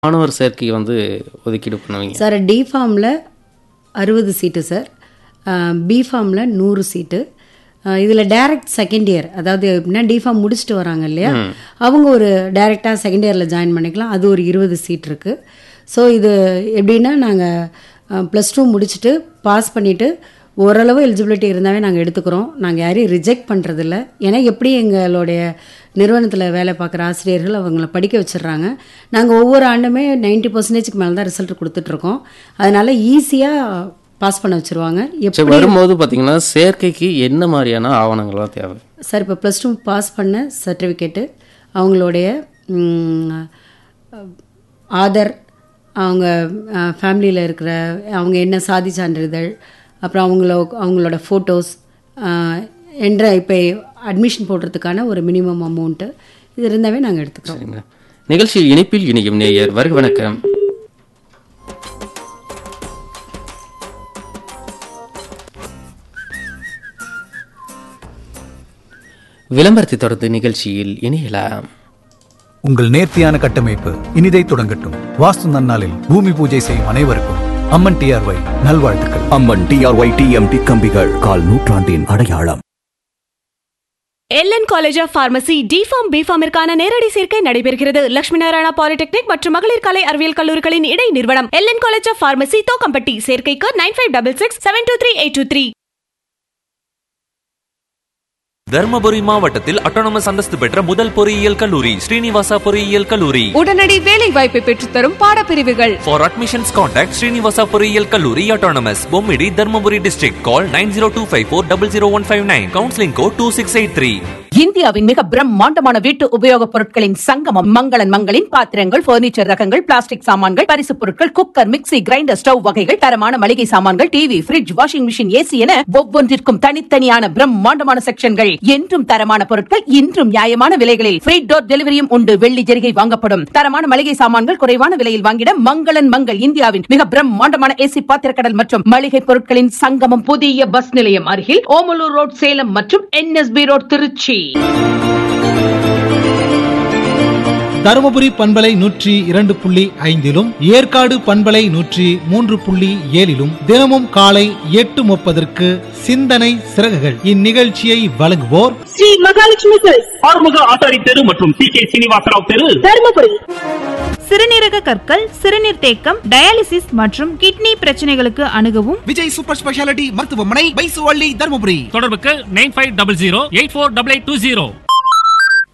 மாணவர் சேர்க்கை வந்து ஒதுக்கீடு பண்ணுவீங்க சார் டி ஃபார்மில் அறுபது சீட்டு சார் பி ஃபார்மில் நூறு சீட்டு இதில் டைரக்ட் செகண்ட் இயர் அதாவது எப்படின்னா டி ஃபார்ம் முடிச்சுட்டு வராங்க இல்லையா அவங்க ஒரு டைரெக்டாக செகண்ட் இயரில் ஜாயின் பண்ணிக்கலாம் அது ஒரு இருபது சீட் இருக்குது ஸோ இது எப்படின்னா நாங்கள் ப்ளஸ் டூ முடிச்சுட்டு பாஸ் பண்ணிவிட்டு ஓரளவு எலிஜிபிலிட்டி இருந்தாவே நாங்கள் எடுத்துக்கிறோம் நாங்கள் யாரையும் ரிஜெக்ட் பண்ணுறதில்ல ஏன்னா எப்படி எங்களுடைய நிறுவனத்தில் வேலை பார்க்குற ஆசிரியர்கள் அவங்கள படிக்க வச்சிடுறாங்க நாங்கள் ஒவ்வொரு ஆண்டுமே நைன்ட்டி பர்சன்டேஜ்க்கு மேலே தான் ரிசல்ட் கொடுத்துட்ருக்கோம் அதனால் ஈஸியாக பாஸ் பண்ண வச்சுருவாங்க சரி எப்படி வரும்போது பார்த்தீங்கன்னா சேர்க்கைக்கு என்ன மாதிரியான ஆவணங்கள்லாம் தேவை சார் இப்போ ப்ளஸ் டூ பாஸ் பண்ண சர்டிஃபிகேட்டு அவங்களுடைய ம், ஆதார் அவங்க ஃபேமிலியில் இருக்கிற அவங்க என்ன சாதி சான்றிதழ் அப்புறம் அவங்கள அவங்களோட ஃபோட்டோஸ் என்ற இப்போ அட்மிஷன் போடுறதுக்கான ஒரு மினிமம் அமௌண்ட்டு இது இருந்தாவே நாங்கள் எடுத்துக்கிறோம் சரிங்களா நிகழ்ச்சியில் இணைப்பில் இணையும் நேயர் வருக வணக்கம் விளம்பரத்தை தொடர்ந்து நிகழ்ச்சியில் இணையலாம் உங்கள் நேர்த்தியான கட்டமைப்பு இனிதை தொடங்கட்டும் வாஸ்து நன்னாளில் பூமி பூஜை செய்யும் அனைவருக்கும் அம்மன் டிஆர்ஒய் நல்வாழ்த்துக்கள் அம்மன் டிஆர்ஒய் டிஎம்டி கம்பிகள் கால் நூற்றாண்டின் அடையாளம் LN college of pharmacy D Pharm பிஃபார்மிற்கான நேரடி சேர்க்கை நடைபெறுகிறது லட்சுமி நாராயணா பாலிடெக்னிக் மற்றும் மகளிர் கலை அறிவியல் கல்லூரிகளின் இடை நிறுவனம் LN college of pharmacy Thokkampatti சேர்க்கைக்கு nine five double six seven two three eight two three Dharmapuri மாவட்டத்தில் அட்டானமஸ் அந்தஸ்து பெற்ற முதல் பொறியியல் கல்லூரி ஸ்ரீனிவாசா பொறியியல் கல்லூரி உடனடி வேலை வாய்ப்பை பெற்றுத்தரும் பாடப்பிரிவுகள் ஃபார் அட்மிஷன்ஸ் கான்டாக்ட் ஸ்ரீனிவாசா பொறியியல் கல்லூரி autonomous Bommidi Dharmapuri district call nine zero two five four double zero one five nine counselling code two six eight three இந்தியாவின் மிக பிரம்மாண்டமான வீட்டு உபயோகப் பொருட்களின் சங்கமம் மங்களன் மங்களின் பாத்திரங்கள் பர்னிச்சர் ரகங்கள் பிளாஸ்டிக் சாமான்கள் பரிசுப் பொருட்கள் குக்கர் மிக்ஸி கிரைண்டர் ஸ்டவ் வகைகள் தரமான மளிகை சாமான்கள் TV fridge washing machine AC என ஒவ்வொன்றிற்கும் தனித்தனியான பிரம்மாண்டமான செக்ஷன்கள் என்றும் தரமான பொருட்கள் இன்றும் நியாயமான விலைகளில் ஃப்ரீ டோர் டெலிவரியும் உண்டு வெள்ளி ஜெரிகை வாங்கப்படும் தரமான மளிகை சாமான்கள் குறைவான விலையில் வாங்கிட மங்களன் மங்கள் இந்தியாவின் மிக பிரம்மாண்டமான ஏசி பாத்திரக்கடல் மற்றும் மளிகை பொருட்களின் சங்கமம் புதிய பஸ் நிலையம் அருகில் ஓமலூர் ரோட் சேலம் மற்றும் என்எஸ்பி ரோட் திருச்சி தருமபுரி பண்பலை நூற்றி இரண்டு புள்ளி ஐந்திலும் ஏற்காடு பண்பலை நூற்றி மூன்று புள்ளி ஏழிலும் தினமும் காலை எட்டு முப்பதற்கு சிந்தனை சிறகுகள் இந்நிகழ்ச்சியை வழங்குவோர் ஸ்ரீ மகாலட்சுமி செல்ஸ் ஆறுமுக ஆசாரி தெரு மற்றும் சி கே சீனிவாசராவ் தெரு தருமபுரி சிறுநீரக கற்கள் சிறுநீர் தேக்கம் டயாலிசிஸ் மற்றும் கிட்னி பிரச்சனைகளுக்கு அணுகவும் விஜய் சூப்பர் ஸ்பெஷாலிட்டி மருத்துவமனை பைசுவள்ளி தருமபுரி தொடர்புக்கு nine five double zero eight four double eight two zero